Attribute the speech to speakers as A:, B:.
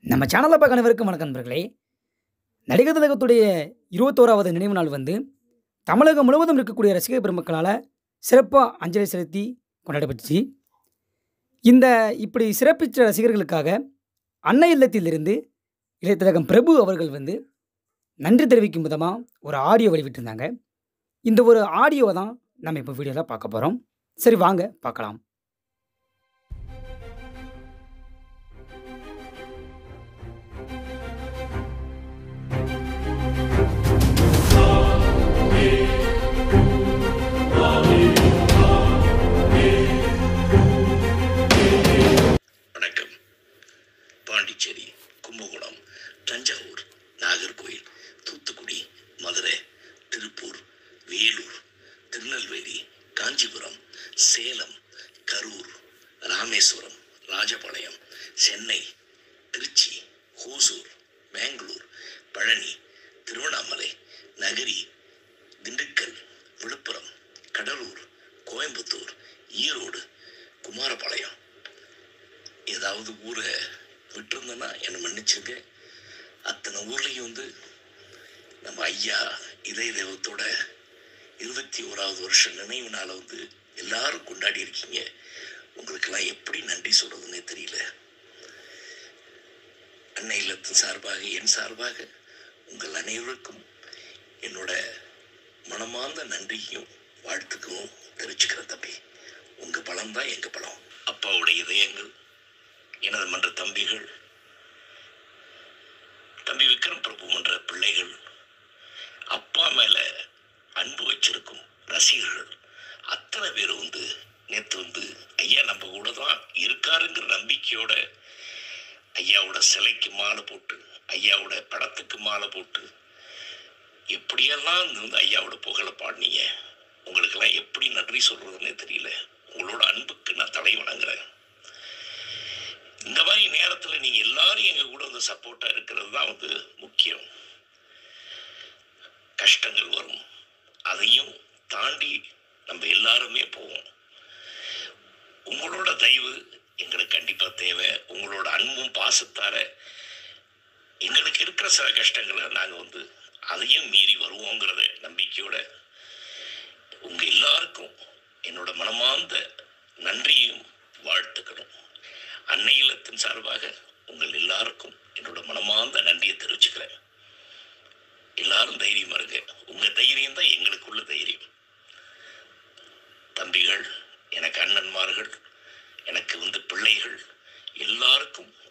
A: நம்ம சேனலை பார்க்க அனைவருக்கும் வணக்கம் நண்பர்களே நடிகர் திலகத்துடைய இருபத்தோராவது நினைவு நாள் வந்து தமிழகம் முழுவதும் இருக்கக்கூடிய ரசிகர் பெருமக்களால் சிறப்பாக அஞ்சலி செலுத்தி கொண்டாடப்பட்டுச்சு இந்த இப்படி சிறப்பித்த ரசிகர்களுக்காக அன்னை இல்லத்திலிருந்து இளைய திலகம் பிரபு அவர்கள் வந்து நன்றி தெரிவிக்கும் விதமாக ஒரு ஆடியோ வெளிவிட்டிருந்தாங்க இந்த ஒரு ஆடியோவை தான் நம்ம இப்போ வீடியோவில் பார்க்க போகிறோம் சரி வாங்க பார்க்கலாம்
B: வணக்கம் பாண்டிச்சேரி கும்பகோணம் தஞ்சாவூர் நாகர்கோயில் தூத்துக்குடி மதுரை திருப்பூர் வேலூர் திருநெல்வேலி காஞ்சிபுரம் சேலம் கரூர் ராமேஸ்வரம் ராஜபாளையம் சென்னை திருச்சி ஹோசூர் பெங்களூர் பழனி திருவண்ணாமலை நகரி திண்டுக்கல் விழுப்புரம் கடலூர் கோயம்புத்தூர் ஈரோடு குமாரபாளையம் ஏதாவது ஊரை விட்டுருந்தேன்னா என்னை மன்னிச்சுங்க அத்தனை ஊர்லேயும் வந்து நம்ம ஐயா இதய தெய்வத்தோட இருபத்தி ஓராவது வருஷம் நினைவு நாளை வந்து எல்லாரும் கொண்டாடி இருக்கீங்க உங்களுக்கெல்லாம் எப்படி நன்றி சொல்றதுன்னே தெரியல அன்னை இல்லத்தின் சார்பாக என் சார்பாக உங்கள் அனைவருக்கும் என்னோட மனமார்ந்த நன்றியும் வாழ்த்துக்களும் தெரிவிச்சுக்கிறேன் தம்பி உங்க பலம் தான் எங்க பலம் அப்பாவுடைய இதயங்கள் எனது மன்ற தம்பிகள் தம்பி விக்ரம் பிரபு மன்ற பிள்ளைகள் அப்பா மேல அன்பு வச்சிருக்கும் ரசிகர்கள் அத்தனை பேர் வந்து நேற்று வந்து ஐயா நம்ம கூட தான் இருக்காருங்கிற நம்பிக்கையோட ஐயாவோட சிலைக்கு மாலை போட்டு ஐயாவோட படத்துக்கு மாலை போட்டு எப்படியெல்லாம் வந்து ஐயாவோட புகழை பாடினீங்க உங்களுக்கெல்லாம் எப்படி நன்றி சொல்றதுன்னே தெரியல உங்களோட அன்புக்கு நான் தலை வணங்குறேன் இந்த மாதிரி நேரத்தில் நீங்க எல்லாரும் எங்க கூட வந்து சப்போர்ட்டா இருக்கிறது தான் வந்து முக்கியம் கஷ்டங்கள் வரும் அதையும் தாண்டி நம்ம எல்லாருமே போவோம் உங்களோட தயவு எங்களுக்கு கண்டிப்பா தேவை உங்களோட அன்பும் பாசத்தார எங்களுக்கு இருக்கிற சில கஷ்டங்களை நாங்க வந்து அதையும் மீறி வருவோங்கிறத நம்பிக்கையோட உங்க எல்லாருக்கும் என்னோட மனமார்ந்த நன்றியும் வாழ்த்துக்களும் அன்னை இல்லத்தின் சார்பாக உங்கள் எல்லாருக்கும் என்னோட மனமார்ந்த நன்றியை தெரிவிச்சுக்கிறேன் எல்லாரும் தைரியமா இருங்க உங்க தைரியம் தான் எங்களுக்குள்ள தைரியம் தம்பிகள் எனக்கு அண்ணன்மார்கள் எனக்கு வந்து பிள்ளைகள் எல்லாருக்கும்